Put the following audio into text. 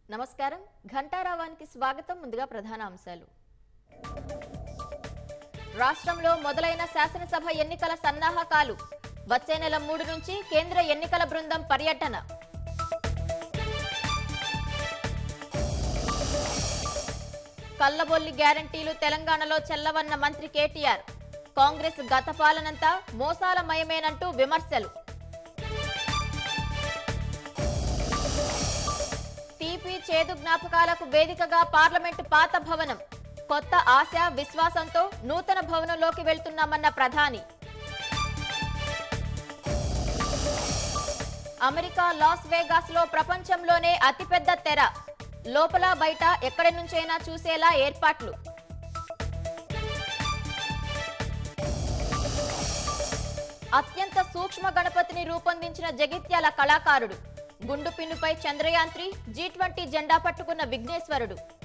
నమస్కారం ఘంటారావానికి స్వాగతం ముందుగా ప్రధాన అంశాలు రాష్ట్రంలో మొదలైన శాసనసభ ఎన్నికల సన్నాహకాలు వచ్చే నెల మూడు నుంచి కేంద్ర ఎన్నికల బృందం పర్యటన కల్లబొల్లి గ్యారంటీలు తెలంగాణలో చెల్లవన్న మంత్రి కేటీఆర్ కాంగ్రెస్ గత పాలనంతా మోసాలమయమేనంటూ విమర్శలు టీపీ చేదు జ్ఞాపకాలకు వేదికగా పార్లమెంటు పాత భవనం కొత్త ఆశ విశ్వాసంతో నూతన భవనంలోకి వెళ్తున్నామన్న ప్రధాని అమెరికా లాస్ వేగాస్ లో ప్రపంచంలోనే అతిపెద్ద తెర లోపల బయట ఎక్కడి నుంచైనా చూసేలా ఏర్పాట్లు అత్యంత సూక్ష్మ గణపతిని రూపొందించిన జగిత్యాల కళాకారుడు గుండు పిన్నుపై చంద్రయాన్ త్రీ జీ ట్వంటీ జెండా పట్టుకున్న విఘ్నేశ్వరుడు